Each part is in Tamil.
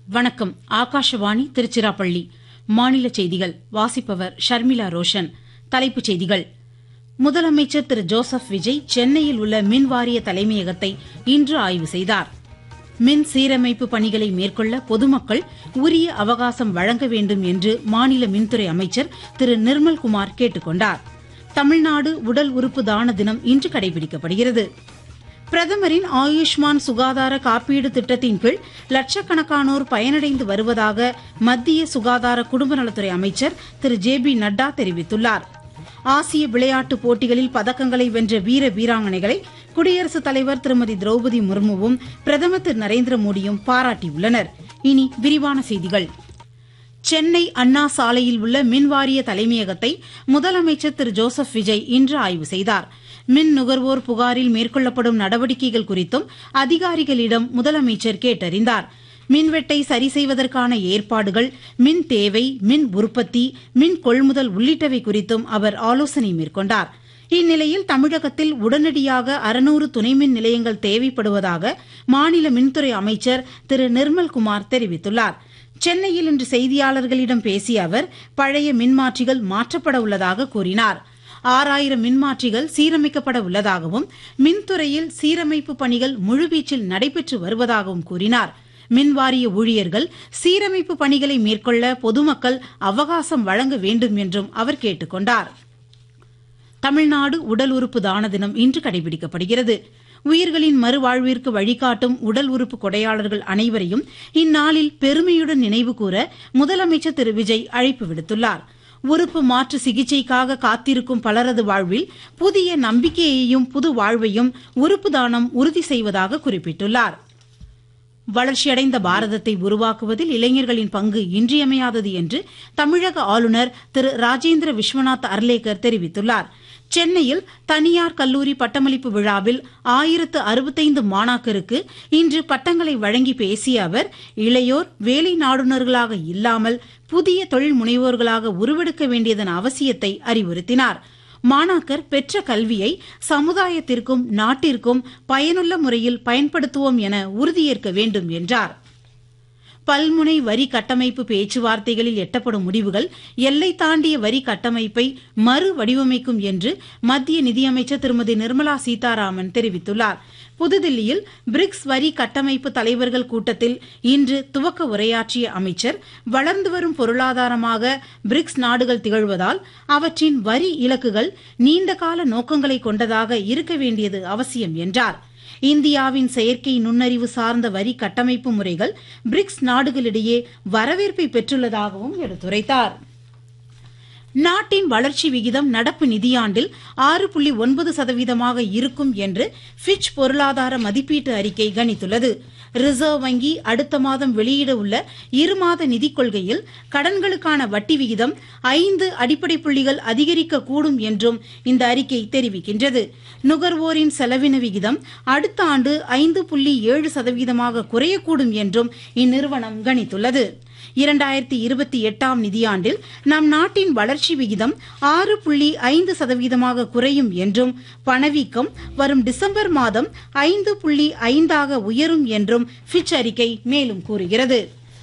வணக்கம் ஆகாஷவாணி திருச்சிராப்பள்ளி மாநில செய்திகள் வாசிப்பவர் ஷர்மிளா ரோஷன் தலைப்புச் செய்திகள் முதலமைச்சர் திரு ஜோசப் விஜய் சென்னையில் உள்ள மின் வாரிய தலைமையகத்தை இன்று ஆய்வு செய்தார் மின் சீரமைப்பு பணிகளை மேற்கொள்ள பொதுமக்கள் உரிய அவகாசம் வழங்க வேண்டும் என்று மாநில மின்துறை அமைச்சர் திரு நிர்மல்குமார் கேட்டுக் கொண்டார் தமிழ்நாடு உடல் உறுப்பு தான தினம் இன்று கடைபிடிக்கப்படுகிறது பிரதமரின் ஆயுஷ்மான் சுகாதார காப்பீடு திட்டத்தின் கீழ் லட்சக்கணக்கானோர் பயனடைந்து வருவதாக மத்திய சுகாதார குடும்ப நலத்துறை அமைச்சர் திரு ஜே பி நட்டா தெரிவித்துள்ளார் ஆசிய விளையாட்டுப் போட்டிகளில் பதக்கங்களை வென்ற வீர வீராங்கனைகளை குடியரசுத் தலைவர் திருமதி திரௌபதி முர்முவும் பிரதமர் திரு நரேந்திர மோடியும் பாராட்டியுள்ளனர் இனி விரிவான செய்திகள் சென்னை அண்ணா சாலையில் உள்ள மின்வாரிய தலைமையகத்தை முதலமைச்சர் திரு ஜோசப் விஜய் இன்று ஆய்வு செய்தார் மின் நுகர்வோர் புகாரில் மேற்கொள்ளப்படும் நடவடிக்கைகள் குறித்தும் அதிகாரிகளிடம் முதலமைச்சர் கேட்டறிந்தார் மின்வெட்டை சரி செய்வதற்கான ஏற்பாடுகள் மின் தேவை மின் உற்பத்தி மின் கொள்முதல் உள்ளிட்டவை குறித்தும் அவர் ஆலோசனை மேற்கொண்டார் இந்நிலையில் தமிழகத்தில் உடனடியாக அறுநூறு துணைமின் நிலையங்கள் தேவைப்படுவதாக மாநில மின்துறை அமைச்சர் திரு நிர்மல்குமார் தெரிவித்துள்ளார் சென்னையில் இன்று செய்தியாளர்களிடம் பேசிய அவர் பழைய மின்மாற்றிகள் மாற்றப்பட உள்ளதாக கூறினார் ஆறாயிரம் மின்மாற்றிகள் சீரமைக்கப்பட உள்ளதாகவும் மின்துறையில் சீரமைப்பு பணிகள் முழுவீச்சில் நடைபெற்று வருவதாகவும் கூறினார் மின்வாரிய ஊழியர்கள் சீரமைப்பு பணிகளை மேற்கொள்ள பொதுமக்கள் அவகாசம் வழங்க வேண்டும் என்றும் அவர் கேட்டுக் கொண்டார் தமிழ்நாடு உடல் உறுப்பு தான தினம் இன்று கடைபிடிக்கப்படுகிறது உயிர்களின் மறுவாழ்விற்கு வழிகாட்டும் உடல் உறுப்பு கொடையாளர்கள் அனைவரையும் இந்நாளில் பெருமையுடன் நினைவுகூர முதலமைச்சர் திரு விஜய் அழைப்பு விடுத்துள்ளார் உறுப்பு மாற்று சிகிச்சைக்காக காத்திருக்கும் பலரது வாழ்வில் புதிய நம்பிக்கையையும் புது வாழ்வையும் உறுப்பு தானம் உறுதி செய்வதாக குறிப்பிட்டுள்ளார் வளர்ச்சியடைந்த பாரதத்தை உருவாக்குவதில் இளைஞர்களின் பங்கு இன்றியமையாதது என்று தமிழக ஆளுநர் திரு ராஜேந்திர விஸ்வநாத் அர்லேக்கர் தெரிவித்துள்ளார் சென்னையில் தனியார் கல்லூரி பட்டமளிப்பு விழாவில் ஆயிரத்து அறுபத்தைந்து மாணாக்கருக்கு இன்று பட்டங்களை வழங்கி பேசிய அவர் இளையோர் வேலை நாடுநர்களாக இல்லாமல் புதிய தொழில் முனைவோர்களாக உருவெடுக்க வேண்டியதன் அவசியத்தை அறிவுறுத்தினார் மாணாக்கர் பெற்ற கல்வியை சமுதாயத்திற்கும் நாட்டிற்கும் பயனுள்ள முறையில் பயன்படுத்துவோம் என உறுதியேற்க வேண்டும் என்றார் பல்முனை வரி கட்டமைப்பு பேச்சுவார்த்தைகளில் எட்டப்படும் முடிவுகள் எல்லை தாண்டிய வரி கட்டமைப்பை மறு வடிவமைக்கும் என்று மத்திய நிதியமைச்சர் திருமதி நிர்மலா சீதாராமன் தெரிவித்துள்ளார் புதுதில்லியில் பிரிக்ஸ் வரி கட்டமைப்பு தலைவர்கள் கூட்டத்தில் இன்று துவக்க உரையாற்றிய அமைச்சர் வளர்ந்து வரும் பொருளாதாரமாக பிரிக்ஸ் நாடுகள் திகழ்வதால் அவற்றின் வரி இலக்குகள் நீண்டகால நோக்கங்களை கொண்டதாக இருக்க வேண்டியது அவசியம் என்றார் இந்தியாவின் செயற்கை நுண்ணறிவு சார்ந்த வரி கட்டமைப்பு முறைகள் பிரிக்ஸ் நாடுகளிடையே வரவேற்பை பெற்றுள்ளதாகவும் எடுத்துரைத்தார் நாட்டின் வளர்ச்சி விகிதம் நடப்பு நிதியாண்டில் ஆறு புள்ளி ஒன்பது சதவீதமாக இருக்கும் என்று ஃபிட்ச் பொருளாதார மதிப்பீட்டு அறிக்கை கணித்துள்ளது ரிசர்வ் வங்கி அடுத்த மாதம் வெளியிட உள்ள இருமாத நிதிக் கொள்கையில் கடன்களுக்கான வட்டி விகிதம் ஐந்து அடிப்படை புள்ளிகள் அதிகரிக்கக்கூடும் என்றும் இந்த அறிக்கை தெரிவிக்கின்றது நுகர்வோரின் செலவின விகிதம் அடுத்த ஆண்டு ஐந்து புள்ளி ஏழு சதவீதமாக குறையக்கூடும் என்றும் இந்நிறுவனம் கணித்துள்ளது இரண்டாயிரத்தி இருபத்தி எட்டாம் நிதியாண்டில் நம் நாட்டின் வளர்ச்சி விகிதம் ஆறு புள்ளி ஐந்து சதவீதமாக குறையும் என்றும் பணவீக்கம் வரும் டிசம்பர் மாதம் ஐந்து புள்ளி ஐந்தாக உயரும் என்றும் ஃபிட்ச் அறிக்கை மேலும் கூறுகிறது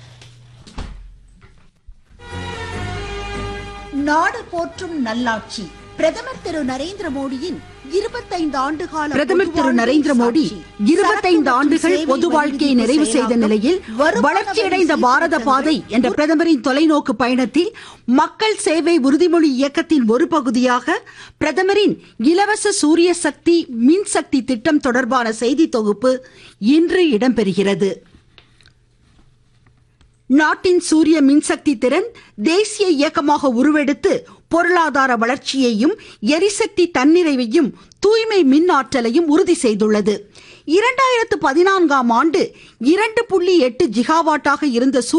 நாடு போற்றும் நல்லாட்சி பிரதமர் திரு நரேந்திர மோடியின் இருபத்தைந்து ஆண்டு கால பிரதமர் திரு நரேந்திர மோடி இருபத்தைந்து ஆண்டுகள் பொது வாழ்க்கையை நிறைவு செய்த நிலையில் வளர்ச்சியடைந்த பாரத பாதை என்ற பிரதமரின் தொலைநோக்கு பயணத்தில் மக்கள் சேவை உறுதிமொழி இயக்கத்தின் ஒரு பகுதியாக பிரதமரின் இலவச சூரிய சக்தி மின்சக்தி திட்டம் தொடர்பான செய்தி தொகுப்பு இன்று இடம்பெறுகிறது நாட்டின் சூரிய மின்சக்தி திறன் தேசிய இயக்கமாக உருவெடுத்து பொருளாதார வளர்ச்சியையும் எரிசக்தி தன்னிறைவையும் தூய்மை மின் ஆற்றலையும் உறுதி செய்துள்ளது இரண்டாயிரத்து பதினான்காம் ஆண்டு இரண்டு புள்ளி எட்டு ஜிகாவாட்டாக இருந்த